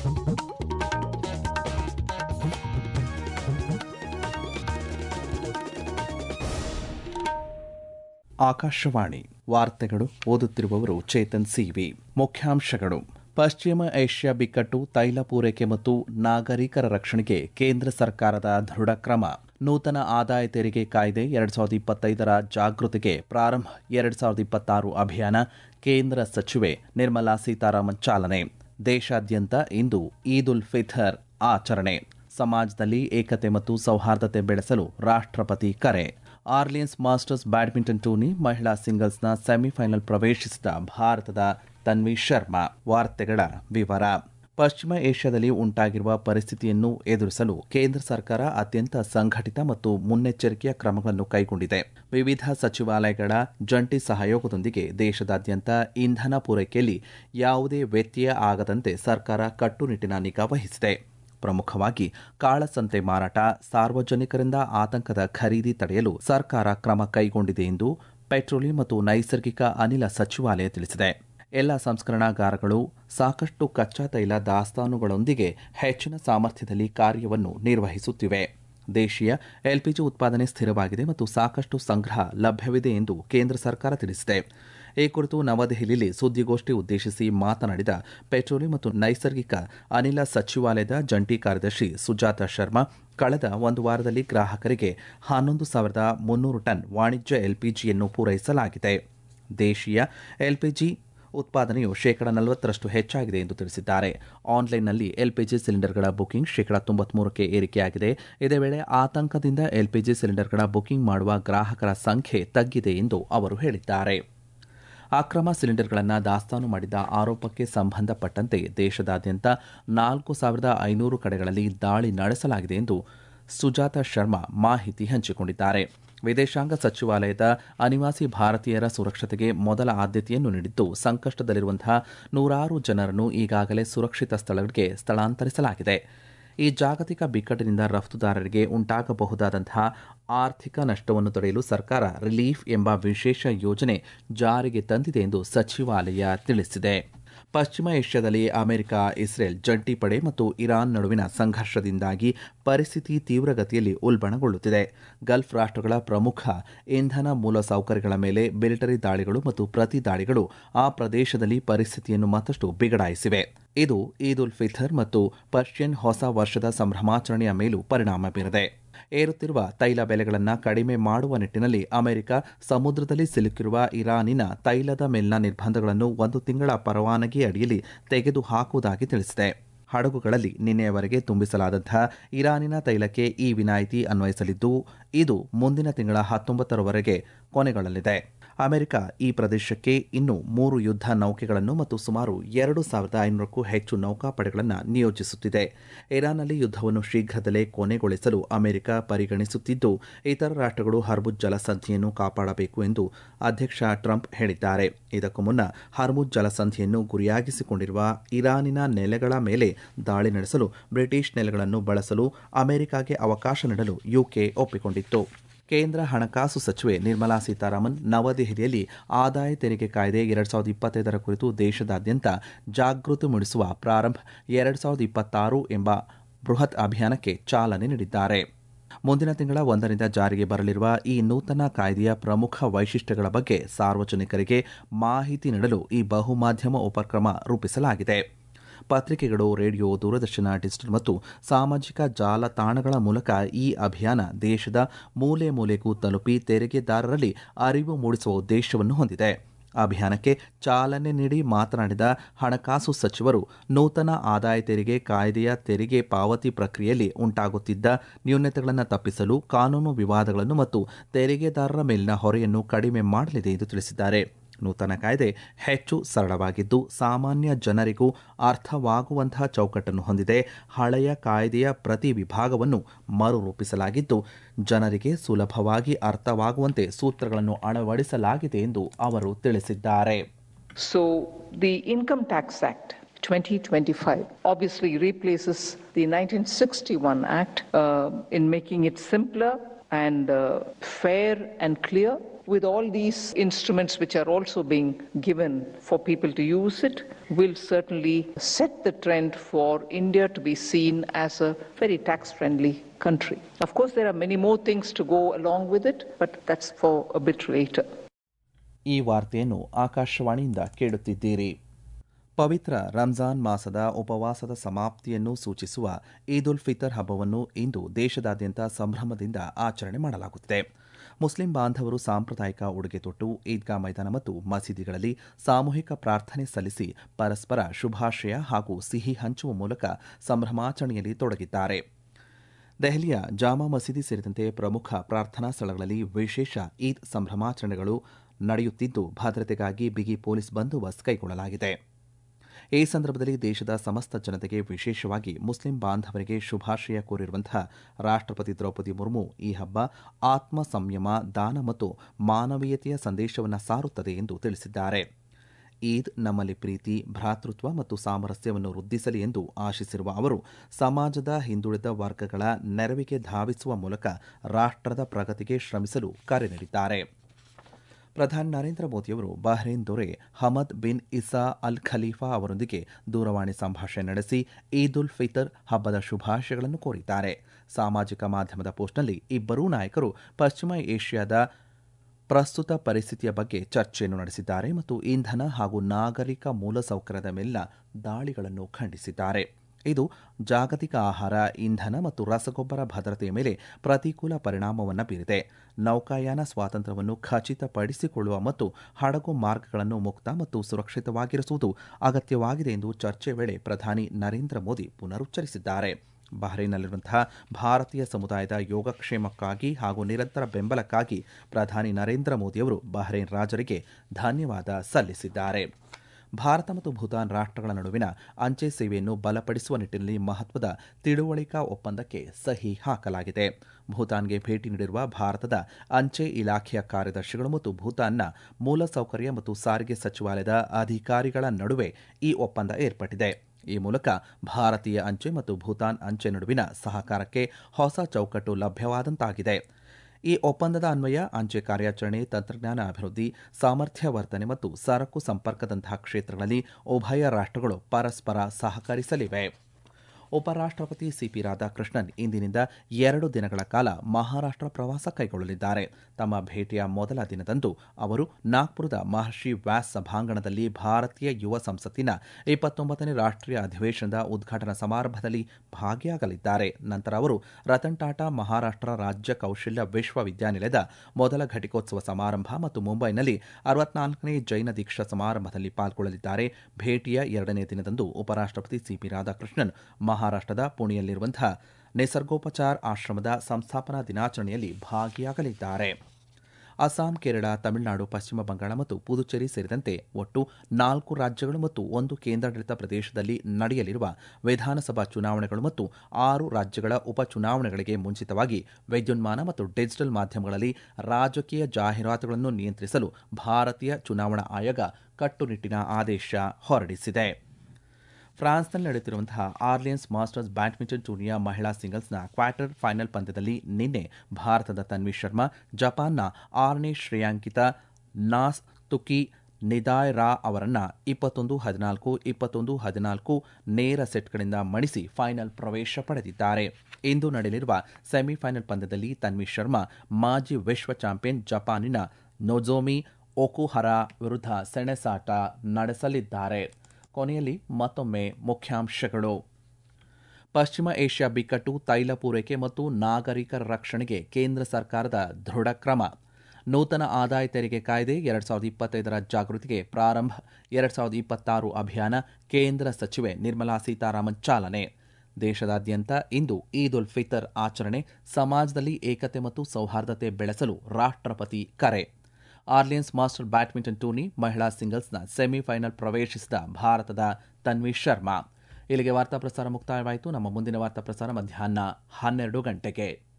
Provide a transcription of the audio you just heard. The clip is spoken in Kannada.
ಆಕಾಶವಾಣಿ ವಾರ್ತೆಗಳು ಓದುತ್ತಿರುವವರು ಚೇತನ್ ಸಿವಿ ಮುಖ್ಯಾಂಶಗಳು ಪಶ್ಚಿಮ ಏಷ್ಯಾ ಬಿಕ್ಕಟ್ಟು ತೈಲ ಪೂರೈಕೆ ಮತ್ತು ನಾಗರಿಕರ ರಕ್ಷಣೆಗೆ ಕೇಂದ್ರ ಸರ್ಕಾರದ ದೃಢ ಕ್ರಮ ನೂತನ ಆದಾಯ ತೆರಿಗೆ ಕಾಯ್ದೆ ಎರಡ್ ಸಾವಿರದ ಇಪ್ಪತ್ತೈದರ ಜಾಗೃತಿಗೆ ಪ್ರಾರಂಭ ಎರಡ್ ಸಾವಿರದ ಇಪ್ಪತ್ತಾರು ಅಭಿಯಾನ ಕೇಂದ್ರ ಸಚಿವೆ ನಿರ್ಮಲಾ ಸೀತಾರಾಮನ್ ಚಾಲನೆ ದೇಶಾದ್ಯಂತ ಇಂದು ಈದ್ ಉಲ್ ಫಿತರ್ ಆಚರಣೆ ಸಮಾಜದಲ್ಲಿ ಏಕತೆ ಮತ್ತು ಸೌಹಾರ್ದತೆ ಬೆಳೆಸಲು ರಾಷ್ಟ್ರಪತಿ ಕರೆ ಆರ್ಲಿಯನ್ಸ್ ಮಾಸ್ಟರ್ಸ್ ಬ್ಯಾಡ್ಮಿಂಟನ್ ಟೂರ್ನಿ ಮಹಿಳಾ ಸಿಂಗಲ್ಸ್ನ ಸೆಮಿಫೈನಲ್ ಪ್ರವೇಶಿಸಿದ ಭಾರತದ ತನ್ವಿ ಶರ್ಮಾ ವಾರ್ತೆಗಳ ವಿವರ ಪಶ್ಚಿಮ ಏಷ್ಯಾದಲ್ಲಿ ಉಂಟಾಗಿರುವ ಪರಿಸ್ಥಿತಿಯನ್ನು ಎದುರಿಸಲು ಕೇಂದ್ರ ಸರ್ಕಾರ ಅತ್ಯಂತ ಸಂಘಟಿತ ಮತ್ತು ಮುನ್ನೆಚ್ಚರಿಕೆಯ ಕ್ರಮಗಳನ್ನು ಕೈಗೊಂಡಿದೆ ವಿವಿಧ ಸಚಿವಾಲಯಗಳ ಜಂಟಿ ಸಹಯೋಗದೊಂದಿಗೆ ದೇಶದಾದ್ಯಂತ ಇಂಧನ ಪೂರೈಕೆಯಲ್ಲಿ ಯಾವುದೇ ವ್ಯತ್ಯಯ ಆಗದಂತೆ ಸರ್ಕಾರ ಕಟ್ಟುನಿಟ್ಟಿನ ನಿಗಾ ವಹಿಸಿದೆ ಪ್ರಮುಖವಾಗಿ ಕಾಳಸಂತೆ ಮಾರಾಟ ಸಾರ್ವಜನಿಕರಿಂದ ಆತಂಕದ ಖರೀದಿ ತಡೆಯಲು ಸರ್ಕಾರ ಕ್ರಮ ಕೈಗೊಂಡಿದೆ ಎಂದು ಪೆಟ್ರೋಲಿಯಂ ಮತ್ತು ನೈಸರ್ಗಿಕ ಅನಿಲ ಸಚಿವಾಲಯ ತಿಳಿಸಿದೆ ಎಲ್ಲ ಸಂಸ್ಕರಣಾಗಾರಗಳು ಸಾಕಷ್ಟು ಕಚ್ಚಾ ತೈಲ ದಾಸ್ತಾನುಗಳೊಂದಿಗೆ ಹೆಚ್ಚಿನ ಸಾಮರ್ಥ್ಯದಲ್ಲಿ ಕಾರ್ಯವನ್ನು ನಿರ್ವಹಿಸುತ್ತಿವೆ ದೇಶೀಯ ಎಲ್ಪಿಜಿ ಉತ್ಪಾದನೆ ಸ್ಥಿರವಾಗಿದೆ ಮತ್ತು ಸಾಕಷ್ಟು ಸಂಗ್ರಹ ಲಭ್ಯವಿದೆ ಎಂದು ಕೇಂದ್ರ ಸರ್ಕಾರ ತಿಳಿಸಿದೆ ಈ ಕುರಿತು ನವದೆಹಲಿಯಲ್ಲಿ ಸುದ್ದಿಗೋಷ್ಠಿ ಉದ್ದೇಶಿಸಿ ಮಾತನಾಡಿದ ಪೆಟ್ರೋಲಿಯಂ ಮತ್ತು ನೈಸರ್ಗಿಕ ಅನಿಲ ಸಚಿವಾಲಯದ ಜಂಟಿ ಕಾರ್ಯದರ್ಶಿ ಸುಜಾತ ಶರ್ಮಾ ಕಳೆದ ಒಂದು ವಾರದಲ್ಲಿ ಗ್ರಾಹಕರಿಗೆ ಹನ್ನೊಂದು ಸಾವಿರದ ಮುನ್ನೂರು ಟನ್ ವಾಣಿಜ್ಯ ಎಲ್ಪಿಜಿಯನ್ನು ಪೂರೈಸಲಾಗಿದೆ ದೇಶೀಯ ಎಲ್ಪಿಜಿ ಉತ್ಪಾದನೆಯು ಶೇಕಡ ನಲವತ್ತರಷ್ಟು ಹೆಚ್ಚಾಗಿದೆ ಎಂದು ತಿಳಿಸಿದ್ದಾರೆ ಆನ್ಲೈನ್ನಲ್ಲಿ ಎಲ್ಪಿಜಿ ಸಿಲಿಂಡರ್ಗಳ ಬುಕಿಂಗ್ ಶೇಕಡ ತೊಂಬತ್ಮೂರಕ್ಕೆ ಏರಿಕೆಯಾಗಿದೆ ಇದೇ ವೇಳೆ ಆತಂಕದಿಂದ ಎಲ್ಪಿಜಿ ಸಿಲಿಂಡರ್ಗಳ ಬುಕಿಂಗ್ ಮಾಡುವ ಗ್ರಾಹಕರ ಸಂಖ್ಯೆ ತಗ್ಗಿದೆ ಎಂದು ಅವರು ಹೇಳಿದ್ದಾರೆ ಅಕ್ರಮ ಸಿಲಿಂಡರ್ಗಳನ್ನು ದಾಸ್ತಾನು ಮಾಡಿದ ಆರೋಪಕ್ಕೆ ಸಂಬಂಧಪಟ್ಟಂತೆ ದೇಶದಾದ್ಯಂತ ನಾಲ್ಕು ಸಾವಿರದ ಐನೂರು ಕಡೆಗಳಲ್ಲಿ ದಾಳಿ ನಡೆಸಲಾಗಿದೆ ಎಂದು ಸುಜಾತ ಶರ್ಮಾ ಮಾಹಿತಿ ಹಂಚಿಕೊಂಡಿದ್ದಾರೆ ವಿದೇಶಾಂಗ ಸಚಿವಾಲಯದ ಅನಿವಾಸಿ ಭಾರತೀಯರ ಸುರಕ್ಷತೆಗೆ ಮೊದಲ ಆದ್ಯತೆಯನ್ನು ನೀಡಿದ್ದು ಸಂಕಷ್ಟದಲ್ಲಿರುವಂತಹ ನೂರಾರು ಜನರನ್ನು ಈಗಾಗಲೇ ಸುರಕ್ಷಿತ ಸ್ಥಳಗಳಿಗೆ ಸ್ಥಳಾಂತರಿಸಲಾಗಿದೆ ಈ ಜಾಗತಿಕ ಬಿಕ್ಕಟ್ಟಿನಿಂದ ರಫ್ತುದಾರರಿಗೆ ಉಂಟಾಗಬಹುದಾದಂತಹ ಆರ್ಥಿಕ ನಷ್ಟವನ್ನು ತಡೆಯಲು ಸರ್ಕಾರ ರಿಲೀಫ್ ಎಂಬ ವಿಶೇಷ ಯೋಜನೆ ಜಾರಿಗೆ ತಂದಿದೆ ಎಂದು ಸಚಿವಾಲಯ ತಿಳಿಸಿದೆ ಪಶ್ಚಿಮ ಏಷ್ಯಾದಲ್ಲಿ ಅಮೆರಿಕ ಇಸ್ರೇಲ್ ಜಂಟಿ ಪಡೆ ಮತ್ತು ಇರಾನ್ ನಡುವಿನ ಸಂಘರ್ಷದಿಂದಾಗಿ ಪರಿಸ್ಥಿತಿ ತೀವ್ರಗತಿಯಲ್ಲಿ ಉಲ್ಬಣಗೊಳ್ಳುತ್ತಿದೆ ಗಲ್ಫ್ ರಾಷ್ಟ್ರಗಳ ಪ್ರಮುಖ ಇಂಧನ ಮೂಲಸೌಕರ್ಯಗಳ ಮೇಲೆ ಮಿಲಿಟರಿ ದಾಳಿಗಳು ಮತ್ತು ಪ್ರತಿ ದಾಳಿಗಳು ಆ ಪ್ರದೇಶದಲ್ಲಿ ಪರಿಸ್ಥಿತಿಯನ್ನು ಮತ್ತಷ್ಟು ಬಿಗಡಾಯಿಸಿವೆ ಇದು ಈದ್ ಉಲ್ ಫಿತರ್ ಮತ್ತು ಪರ್ಷಿಯನ್ ಹೊಸ ವರ್ಷದ ಸಂಭ್ರಮಾಚರಣೆಯ ಮೇಲೂ ಪರಿಣಾಮ ಬೀರಿದೆ ಏರುತ್ತಿರುವ ತೈಲ ಬೆಲೆಗಳನ್ನು ಕಡಿಮೆ ಮಾಡುವ ನಿಟ್ಟಿನಲ್ಲಿ ಅಮೆರಿಕ ಸಮುದ್ರದಲ್ಲಿ ಸಿಲುಕಿರುವ ಇರಾನಿನ ತೈಲದ ಮೇಲಿನ ನಿರ್ಬಂಧಗಳನ್ನು ಒಂದು ತಿಂಗಳ ಪರವಾನಗಿ ಅಡಿಯಲ್ಲಿ ತೆಗೆದುಹಾಕುವುದಾಗಿ ತಿಳಿಸಿದೆ ಹಡಗುಗಳಲ್ಲಿ ನಿನ್ನೆಯವರೆಗೆ ತುಂಬಿಸಲಾದಂತಹ ಇರಾನಿನ ತೈಲಕ್ಕೆ ಈ ವಿನಾಯಿತಿ ಅನ್ವಯಿಸಲಿದ್ದು ಇದು ಮುಂದಿನ ತಿಂಗಳ ಹತ್ತೊಂಬತ್ತರವರೆಗೆ ಕೊನೆಗೊಳ್ಳಲಿದೆ ಅಮೆರಿಕ ಈ ಪ್ರದೇಶಕ್ಕೆ ಇನ್ನು ಮೂರು ಯುದ್ಧ ನೌಕೆಗಳನ್ನು ಮತ್ತು ಸುಮಾರು ಎರಡು ಸಾವಿರದ ಐನೂರಕ್ಕೂ ಹೆಚ್ಚು ನೌಕಾಪಡೆಗಳನ್ನು ನಿಯೋಜಿಸುತ್ತಿದೆ ಇರಾನ್ನಲ್ಲಿ ಯುದ್ಧವನ್ನು ಶೀಘ್ರದಲ್ಲೇ ಕೊನೆಗೊಳಿಸಲು ಅಮೆರಿಕ ಪರಿಗಣಿಸುತ್ತಿದ್ದು ಇತರ ರಾಷ್ಟ್ರಗಳು ಹರ್ಬುಜ್ ಜಲಸಂಧಿಯನ್ನು ಕಾಪಾಡಬೇಕು ಎಂದು ಅಧ್ಯಕ್ಷ ಟ್ರಂಪ್ ಹೇಳಿದ್ದಾರೆ ಇದಕ್ಕೂ ಮುನ್ನ ಹರ್ಮುಜ್ ಜಲಸಂಧಿಯನ್ನು ಗುರಿಯಾಗಿಸಿಕೊಂಡಿರುವ ಇರಾನಿನ ನೆಲೆಗಳ ಮೇಲೆ ದಾಳಿ ನಡೆಸಲು ಬ್ರಿಟಿಷ್ ನೆಲೆಗಳನ್ನು ಬಳಸಲು ಅಮೆರಿಕಾಗೆ ಅವಕಾಶ ನೀಡಲು ಯುಕೆ ಒಪ್ಪಿಕೊಂಡಿತ್ತು ಕೇಂದ್ರ ಹಣಕಾಸು ಸಚಿವೆ ನಿರ್ಮಲಾ ಸೀತಾರಾಮನ್ ನವದೆಹಲಿಯಲ್ಲಿ ಆದಾಯ ತೆರಿಗೆ ಕಾಯ್ದೆ ಎರಡ್ ಸಾವಿರದ ಇಪ್ಪತ್ತೈದರ ಕುರಿತು ದೇಶದಾದ್ಯಂತ ಜಾಗೃತಿ ಮೂಡಿಸುವ ಪ್ರಾರಂಭ ಎರಡ್ ಸಾವಿರದ ಇಪ್ಪತ್ತಾರು ಎಂಬ ಬೃಹತ್ ಅಭಿಯಾನಕ್ಕೆ ಚಾಲನೆ ನೀಡಿದ್ದಾರೆ ಮುಂದಿನ ತಿಂಗಳ ಒಂದರಿಂದ ಜಾರಿಗೆ ಬರಲಿರುವ ಈ ನೂತನ ಕಾಯ್ದೆಯ ಪ್ರಮುಖ ವೈಶಿಷ್ಟ್ಯಗಳ ಬಗ್ಗೆ ಸಾರ್ವಜನಿಕರಿಗೆ ಮಾಹಿತಿ ನೀಡಲು ಈ ಬಹುಮಾಧ್ಯಮ ಉಪಕ್ರಮ ರೂಪಿಸಲಾಗಿದೆ ಪತ್ರಿಕೆಗಳು ರೇಡಿಯೋ ದೂರದರ್ಶನ ಡಿಜಿಟಲ್ ಮತ್ತು ಸಾಮಾಜಿಕ ಜಾಲತಾಣಗಳ ಮೂಲಕ ಈ ಅಭಿಯಾನ ದೇಶದ ಮೂಲೆ ಮೂಲೆಗೂ ತಲುಪಿ ತೆರಿಗೆದಾರರಲ್ಲಿ ಅರಿವು ಮೂಡಿಸುವ ಉದ್ದೇಶವನ್ನು ಹೊಂದಿದೆ ಅಭಿಯಾನಕ್ಕೆ ಚಾಲನೆ ನೀಡಿ ಮಾತನಾಡಿದ ಹಣಕಾಸು ಸಚಿವರು ನೂತನ ಆದಾಯ ತೆರಿಗೆ ಕಾಯ್ದೆಯ ತೆರಿಗೆ ಪಾವತಿ ಪ್ರಕ್ರಿಯೆಯಲ್ಲಿ ಉಂಟಾಗುತ್ತಿದ್ದ ನ್ಯೂನತೆಗಳನ್ನು ತಪ್ಪಿಸಲು ಕಾನೂನು ವಿವಾದಗಳನ್ನು ಮತ್ತು ತೆರಿಗೆದಾರರ ಮೇಲಿನ ಹೊರೆಯನ್ನು ಕಡಿಮೆ ಮಾಡಲಿದೆ ಎಂದು ತಿಳಿಸಿದ್ದಾರೆ ನೂತನ ಕಾಯ್ದೆ ಹೆಚ್ಚು ಸರಳವಾಗಿದ್ದು ಸಾಮಾನ್ಯ ಜನರಿಗೂ ಅರ್ಥವಾಗುವಂತಹ ಚೌಕಟ್ಟನ್ನು ಹೊಂದಿದೆ ಹಳೆಯ ಕಾಯ್ದೆಯ ಪ್ರತಿ ವಿಭಾಗವನ್ನು ಮರುರೂಪಿಸಲಾಗಿದ್ದು ಜನರಿಗೆ ಸುಲಭವಾಗಿ ಅರ್ಥವಾಗುವಂತೆ ಸೂತ್ರಗಳನ್ನು ಅಳವಡಿಸಲಾಗಿದೆ ಎಂದು ಅವರು ತಿಳಿಸಿದ್ದಾರೆ So, the Income Tax Act 2025 obviously replaces the 1961 Act uh, in making it simpler and uh, fair and clear with all these instruments which are also being given for people to use it, will certainly set the trend for India to be seen as a very tax friendly country. Of course, there are many more things to go along with it, but that's for a bit later. ಈ ವಾರ್ತೆಯನ್ನು ಆಕಾಶವಾಣಿಯಿಂದ ಕೇಳುತ್ತಿದ್ದೀರಿ ಪವಿತ್ರ ರಂಜಾನ್ ಮಾಸದ ಉಪವಾಸದ ಸಮಾಪ್ತಿಯನ್ನು ಸೂಚಿಸುವ ಈದ್ ಉಲ್ ಫಿತರ್ ಹಬ್ಬವನ್ನು ಇಂದು ದೇಶದಾದ್ಯಂತ ಸಂಭ್ರಮದಿಂದ ಆಚರಣೆ ಮಾಡಲಾಗುತ್ತಿದೆ ಮುಸ್ಲಿಂ ಬಾಂಧವರು ಸಾಂಪ್ರದಾಯಿಕ ಉಡುಗೆ ತೊಟ್ಟು ಈದ್ಗಾ ಮೈದಾನ ಮತ್ತು ಮಸೀದಿಗಳಲ್ಲಿ ಸಾಮೂಹಿಕ ಪ್ರಾರ್ಥನೆ ಸಲ್ಲಿಸಿ ಪರಸ್ಪರ ಶುಭಾಶಯ ಹಾಗೂ ಸಿಹಿ ಹಂಚುವ ಮೂಲಕ ಸಂಭ್ರಮಾಚರಣೆಯಲ್ಲಿ ತೊಡಗಿದ್ದಾರೆ ದೆಹಲಿಯ ಜಾಮಾ ಮಸೀದಿ ಸೇರಿದಂತೆ ಪ್ರಮುಖ ಪ್ರಾರ್ಥನಾ ಸ್ಥಳಗಳಲ್ಲಿ ವಿಶೇಷ ಈದ್ ಸಂಭ್ರಮಾಚರಣೆಗಳು ನಡೆಯುತ್ತಿದ್ದು ಭದ್ರತೆಗಾಗಿ ಬಿಗಿ ಪೊಲೀಸ್ ಬಂದೋಬಸ್ತ್ ಕೈಗೊಳ್ಳಲಾಗಿದೆ ಈ ಸಂದರ್ಭದಲ್ಲಿ ದೇಶದ ಸಮಸ್ತ ಜನತೆಗೆ ವಿಶೇಷವಾಗಿ ಮುಸ್ಲಿಂ ಬಾಂಧವರಿಗೆ ಶುಭಾಶಯ ಕೋರಿರುವಂತಹ ರಾಷ್ಟ್ರಪತಿ ದ್ರೌಪದಿ ಮುರ್ಮು ಈ ಹಬ್ಬ ಆತ್ಮ ಸಂಯಮ ದಾನ ಮತ್ತು ಮಾನವೀಯತೆಯ ಸಂದೇಶವನ್ನು ಸಾರುತ್ತದೆ ಎಂದು ತಿಳಿಸಿದ್ದಾರೆ ಈದ್ ನಮ್ಮಲ್ಲಿ ಪ್ರೀತಿ ಭ್ರಾತೃತ್ವ ಮತ್ತು ಸಾಮರಸ್ಯವನ್ನು ವೃದ್ಧಿಸಲಿ ಎಂದು ಆಶಿಸಿರುವ ಅವರು ಸಮಾಜದ ಹಿಂದುಳಿದ ವರ್ಗಗಳ ನೆರವಿಗೆ ಧಾವಿಸುವ ಮೂಲಕ ರಾಷ್ಟ್ರದ ಪ್ರಗತಿಗೆ ಶ್ರಮಿಸಲು ಕರೆ ನೀಡಿದ್ದಾರೆ ಪ್ರಧಾನಿ ನರೇಂದ್ರ ಮೋದಿಯವರು ಬಹ್ರೇನ್ ದೊರೆ Hamad bin Isa Al Khalifa ಅವರೊಂದಿಗೆ ದೂರವಾಣಿ ಸಂಭಾಷಣೆ ನಡೆಸಿ ಈದ್ ಉಲ್ ಫಿತರ್ ಹಬ್ಬದ ಶುಭಾಶಯಗಳನ್ನು ಕೋರಿದ್ದಾರೆ ಸಾಮಾಜಿಕ ಮಾಧ್ಯಮದ ಪೋಸ್ಟ್ನಲ್ಲಿ ಇಬ್ಬರೂ ನಾಯಕರು ಪಶ್ಚಿಮ ಏಷ್ಯಾದ ಪ್ರಸ್ತುತ ಪರಿಸ್ಥಿತಿಯ ಬಗ್ಗೆ ಚರ್ಚೆಯನ್ನು ನಡೆಸಿದ್ದಾರೆ ಮತ್ತು ಇಂಧನ ಹಾಗೂ ನಾಗರಿಕ ಮೂಲಸೌಕರ್ಯದ ಮೇಲಿನ ದಾಳಿಗಳನ್ನು ಖಂಡಿಸಿದ್ದಾರೆ ಇದು ಜಾಗತಿಕ ಆಹಾರ ಇಂಧನ ಮತ್ತು ರಸಗೊಬ್ಬರ ಭದ್ರತೆಯ ಮೇಲೆ ಪ್ರತಿಕೂಲ ಪರಿಣಾಮವನ್ನು ಬೀರಿದೆ ನೌಕಾಯಾನ ಸ್ವಾತಂತ್ರ್ಯವನ್ನು ಖಚಿತಪಡಿಸಿಕೊಳ್ಳುವ ಮತ್ತು ಹಡಗು ಮಾರ್ಗಗಳನ್ನು ಮುಕ್ತ ಮತ್ತು ಸುರಕ್ಷಿತವಾಗಿರಿಸುವುದು ಅಗತ್ಯವಾಗಿದೆ ಎಂದು ಚರ್ಚೆ ವೇಳೆ ಪ್ರಧಾನಿ ನರೇಂದ್ರ ಮೋದಿ ಪುನರುಚ್ಚರಿಸಿದ್ದಾರೆ ಬಹ್ರೈನ್ನಲ್ಲಿರುವಂತಹ ಭಾರತೀಯ ಸಮುದಾಯದ ಯೋಗಕ್ಷೇಮಕ್ಕಾಗಿ ಹಾಗೂ ನಿರಂತರ ಬೆಂಬಲಕ್ಕಾಗಿ ಪ್ರಧಾನಿ ನರೇಂದ್ರ ಮೋದಿಯವರು ಬಹ್ರೈನ್ ರಾಜರಿಗೆ ಧನ್ಯವಾದ ಸಲ್ಲಿಸಿದ್ದಾರೆ ಭಾರತ ಮತ್ತು ಭೂತಾನ್ ರಾಷ್ಟ್ರಗಳ ನಡುವಿನ ಅಂಚೆ ಸೇವೆಯನ್ನು ಬಲಪಡಿಸುವ ನಿಟ್ಟಿನಲ್ಲಿ ಮಹತ್ವದ ತಿಳುವಳಿಕಾ ಒಪ್ಪಂದಕ್ಕೆ ಸಹಿ ಹಾಕಲಾಗಿದೆ ಭೂತಾನ್ಗೆ ಭೇಟಿ ನೀಡಿರುವ ಭಾರತದ ಅಂಚೆ ಇಲಾಖೆಯ ಕಾರ್ಯದರ್ಶಿಗಳು ಮತ್ತು ಭೂತಾನ್ನ ಮೂಲಸೌಕರ್ಯ ಮತ್ತು ಸಾರಿಗೆ ಸಚಿವಾಲಯದ ಅಧಿಕಾರಿಗಳ ನಡುವೆ ಈ ಒಪ್ಪಂದ ಏರ್ಪಟ್ಟಿದೆ ಈ ಮೂಲಕ ಭಾರತೀಯ ಅಂಚೆ ಮತ್ತು ಭೂತಾನ್ ಅಂಚೆ ನಡುವಿನ ಸಹಕಾರಕ್ಕೆ ಹೊಸ ಚೌಕಟ್ಟು ಲಭ್ಯವಾದಂತಾಗಿದೆ ಈ ಒಪ್ಪಂದದ ಅನ್ವಯ ಅಂಚೆ ಕಾರ್ಯಾಚರಣೆ ತಂತ್ರಜ್ಞಾನ ಅಭಿವೃದ್ಧಿ ಸಾಮರ್ಥ್ಯ ವರ್ಧನೆ ಮತ್ತು ಸರಕು ಸಂಪರ್ಕದಂತಹ ಕ್ಷೇತ್ರಗಳಲ್ಲಿ ಉಭಯ ರಾಷ್ಟ್ರಗಳು ಪರಸ್ಪರ ಸಹಕರಿಸಲಿವೆ ಉಪರಾಷ್ಟ್ರಪತಿ ಸಿಪಿ ರಾಧಾಕೃಷ್ಣನ್ ಇಂದಿನಿಂದ ಎರಡು ದಿನಗಳ ಕಾಲ ಮಹಾರಾಷ್ಟ್ರ ಪ್ರವಾಸ ಕೈಗೊಳ್ಳಲಿದ್ದಾರೆ ತಮ್ಮ ಭೇಟಿಯ ಮೊದಲ ದಿನದಂದು ಅವರು ನಾಗ್ಪುರದ ಮಹರ್ಷಿ ವ್ಯಾಸ್ ಸಭಾಂಗಣದಲ್ಲಿ ಭಾರತೀಯ ಯುವ ಸಂಸತ್ತಿನ ಇಪ್ಪತ್ತೊಂಬತ್ತನೇ ರಾಷ್ಟ್ರೀಯ ಅಧಿವೇಶನದ ಉದ್ಘಾಟನಾ ಸಮಾರಂಭದಲ್ಲಿ ಭಾಗಿಯಾಗಲಿದ್ದಾರೆ ನಂತರ ಅವರು ರತನ್ ಟಾಟಾ ಮಹಾರಾಷ್ಟ್ರ ರಾಜ್ಯ ಕೌಶಲ್ಯ ವಿಶ್ವವಿದ್ಯಾನಿಲಯದ ಮೊದಲ ಘಟಿಕೋತ್ಸವ ಸಮಾರಂಭ ಮತ್ತು ಮುಂಬೈನಲ್ಲಿ ಅರವತ್ನಾಲ್ಕನೇ ಜೈನ ದೀಕ್ಷಾ ಸಮಾರಂಭದಲ್ಲಿ ಪಾಲ್ಗೊಳ್ಳಲಿದ್ದಾರೆ ಭೇಟಿಯ ಎರಡನೇ ದಿನದಂದು ಉಪರಾಷ್ಟ್ರಪತಿ ಸಿಪಿ ರಾಧಾಕೃಷ್ಣನ್ ಮಹಾರಾಷ್ಟ್ರದ ಪುಣೆಯಲ್ಲಿರುವಂತಹ ನಿಸರ್ಗೋಪಚಾರ್ ಆಶ್ರಮದ ಸಂಸ್ಥಾಪನಾ ದಿನಾಚರಣೆಯಲ್ಲಿ ಭಾಗಿಯಾಗಲಿದ್ದಾರೆ ಅಸ್ಸಾಂ ಕೇರಳ ತಮಿಳುನಾಡು ಪಶ್ಚಿಮ ಬಂಗಾಳ ಮತ್ತು ಪುದುಚೇರಿ ಸೇರಿದಂತೆ ಒಟ್ಟು ನಾಲ್ಕು ರಾಜ್ಯಗಳು ಮತ್ತು ಒಂದು ಕೇಂದ್ರಾಡಳಿತ ಪ್ರದೇಶದಲ್ಲಿ ನಡೆಯಲಿರುವ ವಿಧಾನಸಭಾ ಚುನಾವಣೆಗಳು ಮತ್ತು ಆರು ರಾಜ್ಯಗಳ ಉಪಚುನಾವಣೆಗಳಿಗೆ ಮುಂಚಿತವಾಗಿ ವಿದ್ಯುನ್ಮಾನ ಮತ್ತು ಡಿಜಿಟಲ್ ಮಾಧ್ಯಮಗಳಲ್ಲಿ ರಾಜಕೀಯ ಜಾಹೀರಾತುಗಳನ್ನು ನಿಯಂತ್ರಿಸಲು ಭಾರತೀಯ ಚುನಾವಣಾ ಆಯೋಗ ಕಟ್ಟುನಿಟ್ಟಿನ ಆದೇಶ ಹೊರಡಿಸಿದೆ ಫ್ರಾನ್ಸ್ನಲ್ಲಿ ನಡೆಯುತ್ತಿರುವಂತಹ ಆರ್ಲಿಯನ್ಸ್ ಮಾಸ್ಟರ್ಸ್ ಬ್ಯಾಡ್ಮಿಂಟನ್ ಟೂರ್ನಿಯ ಮಹಿಳಾ ಸಿಂಗಲ್ಸ್ನ ಕ್ವಾರ್ಟರ್ ಫೈನಲ್ ಪಂದ್ಯದಲ್ಲಿ ನಿನ್ನೆ ಭಾರತದ ತನ್ವಿ ಶರ್ಮಾ ಜಪಾನ್ನ ಆರನೇ ಶ್ರೇಯಾಂಕಿತ ನಾಸ್ ತುಕಿ ನಿದಾಯ್ ರಾ ಅವರನ್ನು ಇಪ್ಪತ್ತೊಂದು ಹದಿನಾಲ್ಕು ಇಪ್ಪತ್ತೊಂದು ಹದಿನಾಲ್ಕು ನೇರ ಸೆಟ್ಗಳಿಂದ ಮಣಿಸಿ ಫೈನಲ್ ಪ್ರವೇಶ ಪಡೆದಿದ್ದಾರೆ ಇಂದು ನಡೆಯಲಿರುವ ಸೆಮಿಫೈನಲ್ ಪಂದ್ಯದಲ್ಲಿ ತನ್ವಿ ಶರ್ಮಾ ಮಾಜಿ ವಿಶ್ವ ಚಾಂಪಿಯನ್ ಜಪಾನಿನ ನೊಜೋಮಿ ಒಕುಹರಾ ವಿರುದ್ಧ ಸೆಣಸಾಟ ನಡೆಸಲಿದ್ದಾರೆ ಕೊನೆಯಲ್ಲಿ ಮತ್ತೊಮ್ಮೆ ಮುಖ್ಯಾಂಶಗಳು ಪಶ್ಚಿಮ ಏಷ್ಯಾ ಬಿಕ್ಕಟ್ಟು ತೈಲ ಪೂರೈಕೆ ಮತ್ತು ನಾಗರಿಕರ ರಕ್ಷಣೆಗೆ ಕೇಂದ್ರ ಸರ್ಕಾರದ ದೃಢ ಕ್ರಮ ನೂತನ ಆದಾಯ ತೆರಿಗೆ ಕಾಯ್ದೆ ಎರಡ್ ಸಾವಿರದ ಇಪ್ಪತ್ತೈದರ ಜಾಗೃತಿಗೆ ಪ್ರಾರಂಭ ಎರಡ್ ಸಾವಿರದ ಇಪ್ಪತ್ತಾರು ಅಭಿಯಾನ ಕೇಂದ್ರ ಸಚಿವೆ ನಿರ್ಮಲಾ ಸೀತಾರಾಮನ್ ಚಾಲನೆ ದೇಶದಾದ್ಯಂತ ಇಂದು ಈದ್ ಉಲ್ ಫಿತರ್ ಆಚರಣೆ ಸಮಾಜದಲ್ಲಿ ಏಕತೆ ಮತ್ತು ಸೌಹಾರ್ದತೆ ಬೆಳೆಸಲು ರಾಷ್ಟ್ರಪತಿ ಕರೆ ಆರ್ಲಿಯನ್ಸ್ ಮಾಸ್ಟರ್ ಬ್ಯಾಡ್ಮಿಂಟನ್ ಟೂರ್ನಿ ಮಹಿಳಾ ಸಿಂಗಲ್ಸ್ನ ಸೆಮಿಫೈನಲ್ ಪ್ರವೇಶಿಸಿದ ಭಾರತದ ತನ್ವಿ ಶರ್ಮಾ ಇಲ್ಲಿಗೆ ವಾರ್ತಾ ಪ್ರಸಾರ ಮುಕ್ತಾಯವಾಯಿತು ನಮ್ಮ ಮುಂದಿನ ವಾರ್ತಾ ಪ್ರಸಾರ ಮಧ್ಯಾಹ್ನ ಹನ್ನೆರಡು ಗಂಟೆಗೆ